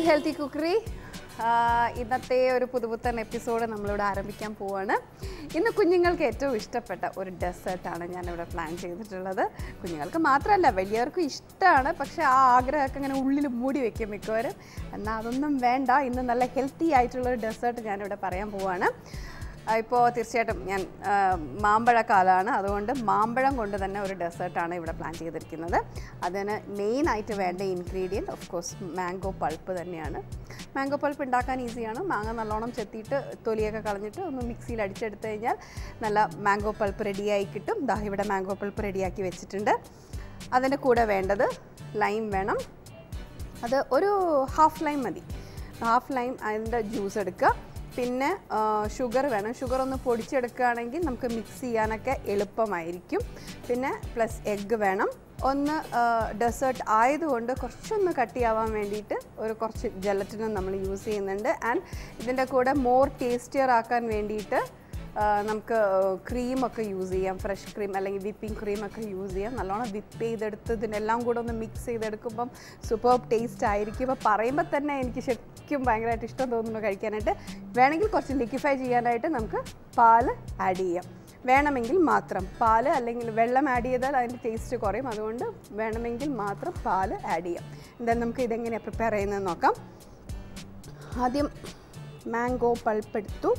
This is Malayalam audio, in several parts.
ഹെൽത്തി കുക്കറി ഇന്നത്തെ ഒരു പുതുപുത്തൻ എപ്പിസോഡ് നമ്മളിവിടെ ആരംഭിക്കാൻ പോവാണ് ഇന്ന് കുഞ്ഞുങ്ങൾക്ക് ഏറ്റവും ഇഷ്ടപ്പെട്ട ഒരു ഡെസേർട്ടാണ് ഞാനിവിടെ പ്ലാൻ ചെയ്തിട്ടുള്ളത് കുഞ്ഞുങ്ങൾക്ക് മാത്രമല്ല വലിയവർക്കും ഇഷ്ടമാണ് പക്ഷേ ആ ആഗ്രഹമൊക്കെ ഇങ്ങനെ ഉള്ളിൽ മൂടി വെക്കും മിക്കവരും എന്നാൽ അതൊന്നും വേണ്ട ഇന്ന് നല്ല ഹെൽത്തി ആയിട്ടുള്ള ഒരു ഡെസേർട്ട് ഞാനിവിടെ പറയാൻ പോവാണ് ഇപ്പോൾ തീർച്ചയായിട്ടും ഞാൻ ആ, മാമ്പഴക്കാലമാണ് അതുകൊണ്ട് മാമ്പഴം കൊണ്ട് തന്നെ ഒരു ഡെസേർട്ടാണ് ഇവിടെ പ്ലാൻ ചെയ്തിരിക്കുന്നത് അതിന് മെയിനായിട്ട് വേണ്ട ingredient of course mango pulp തന്നെയാണ് മാംഗോ പൾപ്പ് ഉണ്ടാക്കാൻ ഈസിയാണ് മാങ്ങ നല്ലോണം ചെത്തിയിട്ട് തൊലിയൊക്കെ കളഞ്ഞിട്ട് ഒന്ന് മിക്സിയിൽ അടിച്ചെടുത്ത് കഴിഞ്ഞാൽ നല്ല മാംഗോ പൾപ്പ് റെഡിയായി കിട്ടും ദാ ഇവിടെ മാംഗോ പൾപ്പ് റെഡിയാക്കി വെച്ചിട്ടുണ്ട് അതിൻ്റെ കൂടെ വേണ്ടത് ലൈം വേണം അത് ഒരു ഹാഫ് ലൈം മതി ഹാഫ് ലൈം അതിൻ്റെ ജ്യൂസ് എടുക്കുക പിന്നെ ഷുഗർ വേണം ഷുഗർ ഒന്ന് പൊടിച്ചെടുക്കുകയാണെങ്കിൽ നമുക്ക് മിക്സ് ചെയ്യാനൊക്കെ എളുപ്പമായിരിക്കും പിന്നെ പ്ലസ് എഗ്ഗ് വേണം ഒന്ന് ഡെസേർട്ട് ആയതുകൊണ്ട് കുറച്ചൊന്ന് കട്ടിയാവാൻ വേണ്ടിയിട്ട് ഒരു കുറച്ച് ജലറ്റിനും നമ്മൾ യൂസ് ചെയ്യുന്നുണ്ട് ആൻഡ് ഇതിൻ്റെ കൂടെ മോർ ടേസ്റ്റിയർ ആക്കാൻ വേണ്ടിയിട്ട് ആ, നമുക്ക് ക്രീമൊക്കെ യൂസ് ചെയ്യാം ഫ്രഷ് ക്രീം അല്ലെങ്കിൽ വിപ്പിംഗ് ക്രീമൊക്കെ യൂസ് ചെയ്യാം നല്ലോണം വിപ്പ് ചെയ്തെടുത്ത് ഇതിനെല്ലാം കൂടെ ഒന്ന് മിക്സ് ചെയ്തെടുക്കുമ്പം സൂപ്പർ ടേസ്റ്റ് ആയിരിക്കും ഇപ്പോൾ പറയുമ്പോൾ തന്നെ എനിക്ക് ശരിക്കും ഭയങ്കരമായിട്ട് ഇഷ്ടം തോന്നുന്നു കഴിക്കാനായിട്ട് വേണമെങ്കിൽ കുറച്ച് ലിക്വിഫൈ ചെയ്യാനായിട്ട് നമുക്ക് പാല് ആഡ് ചെയ്യാം വേണമെങ്കിൽ മാത്രം പാല് അല്ലെങ്കിൽ വെള്ളം ആഡ് ചെയ്താൽ അതിൻ്റെ ടേസ്റ്റ് കുറയും അതുകൊണ്ട് വേണമെങ്കിൽ മാത്രം പാല് ആഡ് ചെയ്യാം എന്തായാലും നമുക്ക് ഇതെങ്ങനെയാണ് പ്രിപ്പയർ ചെയ്യുന്നത് നോക്കാം ആദ്യം മാംഗോ പൾപ്പ് എടുത്തു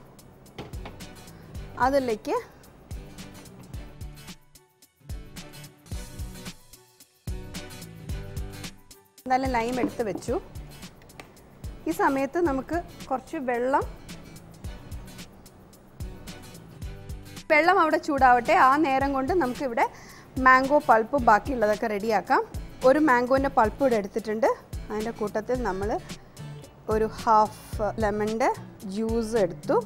അതിലേക്ക് എന്തായാലും ലൈം എടുത്ത് വെച്ചു ഈ സമയത്ത് നമുക്ക് കുറച്ച് വെള്ളം വെള്ളം അവിടെ ചൂടാവട്ടെ ആ നേരം കൊണ്ട് നമുക്കിവിടെ മാംഗോ പൾപ്പ് ബാക്കിയുള്ളതൊക്കെ റെഡിയാക്കാം ഒരു മാംഗോൻ്റെ പൾപ്പ് ഇവിടെ എടുത്തിട്ടുണ്ട് അതിൻ്റെ കൂട്ടത്തിൽ നമ്മൾ ഒരു ഹാഫ് ലെമണിൻ്റെ ജ്യൂസ് എടുത്തു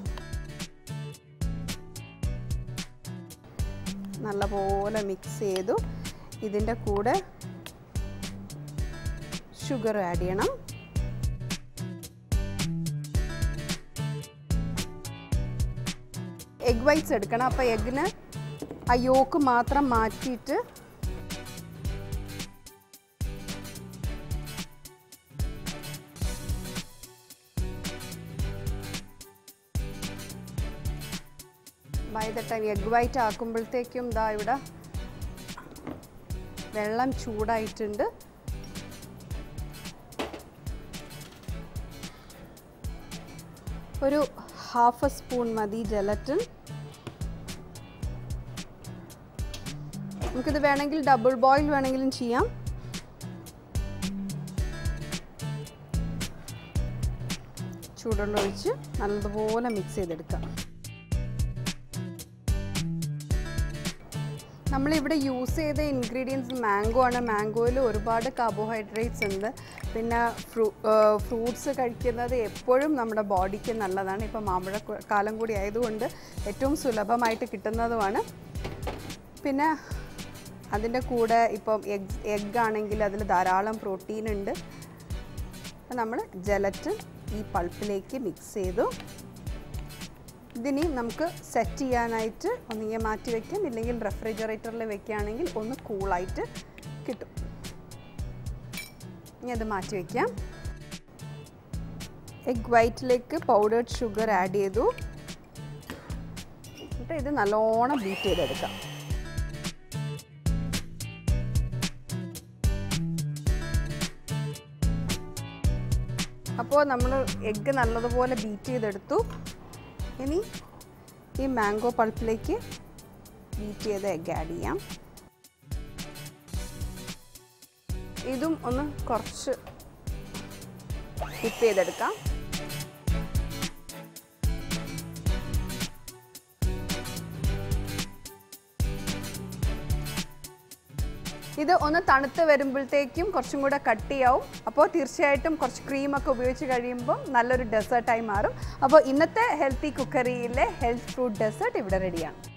നല്ലപോലെ മിക്സ് ചെയ്തു ഇതിൻ്റെ കൂടെ ഷുഗർ ആഡ് ചെയ്യണം എഗ് വൈറ്റ്സ് എടുക്കണം അപ്പോൾ എഗ്ഗിന് ആ യോക്ക് മാത്രം മാറ്റിയിട്ട് by the time egg white ആക്കുമ്പോഴത്തേക്കും ദാ ഇവിടെ വെള്ളം ചൂടായിട്ടുണ്ട് ഒരു ഹാഫ് എ സ്പൂൺ മതി ജലറ്റിൻ നമുക്കിത് വേണമെങ്കിൽ ഡബിൾ ബോയിൽ വേണമെങ്കിലും ചെയ്യാം ചൂടുള്ള ഒഴിച്ച് നല്ലതുപോലെ മിക്സ് ചെയ്തെടുക്കാം നമ്മളിവിടെ യൂസ് ചെയ്ത ഇൻഗ്രീഡിയൻസ് മാംഗോ ആണ് മാംഗോയിൽ ഒരുപാട് കാർബോഹൈഡ്രേറ്റ്സ് ഉണ്ട് പിന്നെ ഫ്രൂ ഫ്രൂട്ട്സ് കഴിക്കുന്നത് എപ്പോഴും നമ്മുടെ ബോഡിക്ക് നല്ലതാണ് ഇപ്പോൾ മാമ്പഴ കു- കാലം കൂടി ആയതുകൊണ്ട് ഏറ്റവും സുലഭമായിട്ട് കിട്ടുന്നതുമാണ് പിന്നെ അതിൻ്റെ കൂടെ ഇപ്പം എഗ് എഗ് ആണെങ്കിൽ അതിൽ ധാരാളം പ്രോട്ടീൻ ഉണ്ട് നമ്മൾ ജലറ്റ് ഈ പൾപ്പിലേക്ക് മിക്സ് ചെയ്തു ഇതിനി നമുക്ക് സെറ്റ് ചെയ്യാനായിട്ട് ഒന്നുകിൽ മാറ്റി വെക്കാം ഇല്ലെങ്കിൽ റെഫ്രിജറേറ്ററിൽ വെക്കുകയാണെങ്കിൽ ഒന്ന് കൂളായിട്ട് കിട്ടും ഇനി അത് മാറ്റി വയ്ക്കാം എഗ് വൈറ്റിലേക്ക് പൗഡേർഡ് ഷുഗർ ആഡ് ചെയ്തു എന്നിട്ട് ഇത് നല്ലോണം ബീറ്റ് ചെയ്തെടുക്കാം അപ്പോൾ നമ്മൾ എഗ്ഗ് നല്ലതുപോലെ ബീറ്റ് ചെയ്തെടുത്തു ഇനി ഈ മാംഗോ പൾപ്പിലേക്ക് ബീറ്റ് ചെയ്ത എഗ്ഗ് ആഡ് ചെയ്യാം ഇതും ഒന്ന് കുറച്ച് ടിപ്പ് ചെയ്തെടുക്കാം ഇത് ഒന്ന് തണുത്ത് വരുമ്പോഴത്തേക്കും കുറച്ചും കൂടെ കട്ടിയാവും അപ്പോൾ തീർച്ചയായിട്ടും കുറച്ച് ക്രീമൊക്കെ ഉപയോഗിച്ച് കഴിയുമ്പോൾ നല്ലൊരു ഡെസേർട്ടായി മാറും അപ്പോൾ ഇന്നത്തെ ഹെൽത്തി കുക്കറിയിലെ ഹെൽത്ത് ഫ്രൂട്ട് ഡെസേർട്ട് ഇവിടെ റെഡിയാണ്